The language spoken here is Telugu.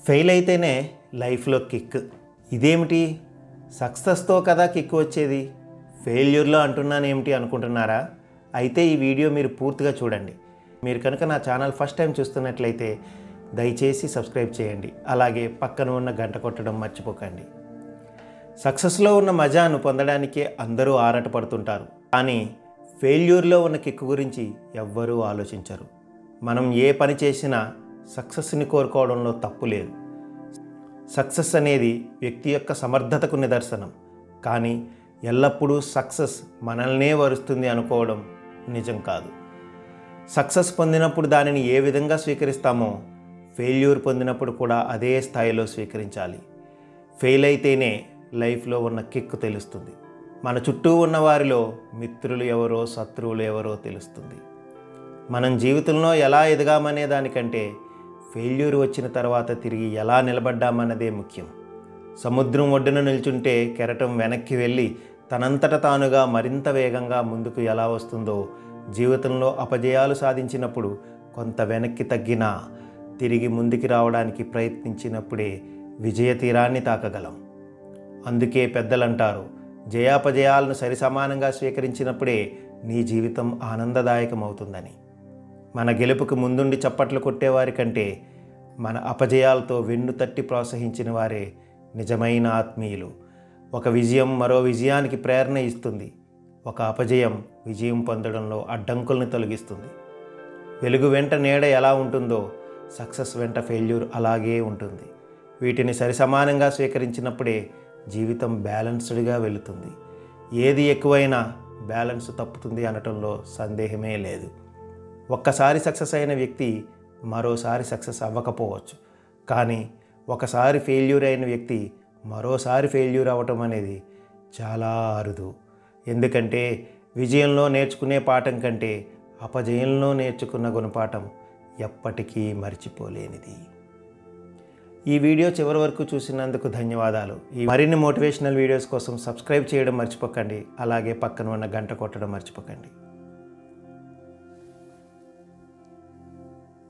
ఫెయిల్ అయితేనే లైఫ్లో కిక్ ఇదేమిటి సక్సెస్తో కదా కిక్ వచ్చేది ఫెయిల్యూర్లో అంటున్నానేమిటి అనుకుంటున్నారా అయితే ఈ వీడియో మీరు పూర్తిగా చూడండి మీరు కనుక నా ఛానల్ ఫస్ట్ టైం చూస్తున్నట్లయితే దయచేసి సబ్స్క్రైబ్ చేయండి అలాగే పక్కన ఉన్న గంట కొట్టడం మర్చిపోకండి సక్సెస్లో ఉన్న మజాను పొందడానికే అందరూ ఆరాటపడుతుంటారు కానీ ఫెయిల్యూర్లో ఉన్న కిక్కు గురించి ఎవ్వరూ ఆలోచించరు మనం ఏ పని చేసినా సక్సెస్ని కోరుకోవడంలో తప్పు లేదు సక్సెస్ అనేది వ్యక్తి యొక్క సమర్థతకు నిదర్శనం కానీ ఎల్లప్పుడూ సక్సెస్ మనల్నే వరుస్తుంది అనుకోవడం నిజం కాదు సక్సెస్ పొందినప్పుడు దానిని ఏ విధంగా స్వీకరిస్తామో ఫెయిల్యూర్ పొందినప్పుడు కూడా అదే స్థాయిలో స్వీకరించాలి ఫెయిల్ అయితేనే లైఫ్లో ఉన్న కిక్ తెలుస్తుంది మన చుట్టూ ఉన్న వారిలో మిత్రులు ఎవరో శత్రువులు ఎవరో తెలుస్తుంది మనం జీవితంలో ఎలా ఎదగామనే దానికంటే ఫెయిల్యూర్ వచ్చిన తర్వాత తిరిగి ఎలా నిలబడ్డామన్నదే ముఖ్యం సముద్రం ఒడ్డున నిల్చుంటే కెరటం వెనక్కి వెళ్ళి తనంతట తానుగా మరింత వేగంగా ముందుకు ఎలా వస్తుందో జీవితంలో అపజయాలు సాధించినప్పుడు కొంత వెనక్కి తగ్గినా తిరిగి ముందుకు రావడానికి ప్రయత్నించినప్పుడే విజయ తీరాన్ని తాకగలం అందుకే పెద్దలంటారు జయాపజయాలను సరిసమానంగా స్వీకరించినప్పుడే నీ జీవితం ఆనందదాయకమవుతుందని మన గెలుపుకు ముందుండి చప్పట్లు కొట్టేవారి కంటే మన అపజయాలతో వెన్ను తట్టి ప్రోత్సహించిన వారే నిజమైన ఆత్మీయులు ఒక విజయం మరో విజయానికి ప్రేరణ ఇస్తుంది ఒక అపజయం విజయం పొందడంలో అడ్డంకుల్ని తొలగిస్తుంది వెలుగు వెంట నీడ ఎలా ఉంటుందో సక్సెస్ వెంట ఫెయిల్యూర్ అలాగే ఉంటుంది వీటిని సరిసమానంగా స్వీకరించినప్పుడే జీవితం బ్యాలెన్స్డ్గా వెళుతుంది ఏది ఎక్కువైనా బ్యాలెన్స్ తప్పుతుంది అనటంలో సందేహమే లేదు ఒక్కసారి సక్సెస్ అయిన వ్యక్తి మరోసారి సక్సెస్ అవ్వకపోవచ్చు కానీ ఒకసారి ఫెయిల్యూర్ అయిన వ్యక్తి మరోసారి ఫెయిల్యూర్ అవ్వటం అనేది చాలా అరుదు ఎందుకంటే విజయంలో నేర్చుకునే పాఠం కంటే అపజయంలో నేర్చుకున్న గుణపాఠం ఎప్పటికీ మర్చిపోలేనిది ఈ వీడియో చివరి వరకు చూసినందుకు ధన్యవాదాలు ఈ మరిన్ని మోటివేషనల్ వీడియోస్ కోసం సబ్స్క్రైబ్ చేయడం మర్చిపోకండి అలాగే పక్కన ఉన్న గంట కొట్టడం మర్చిపోకండి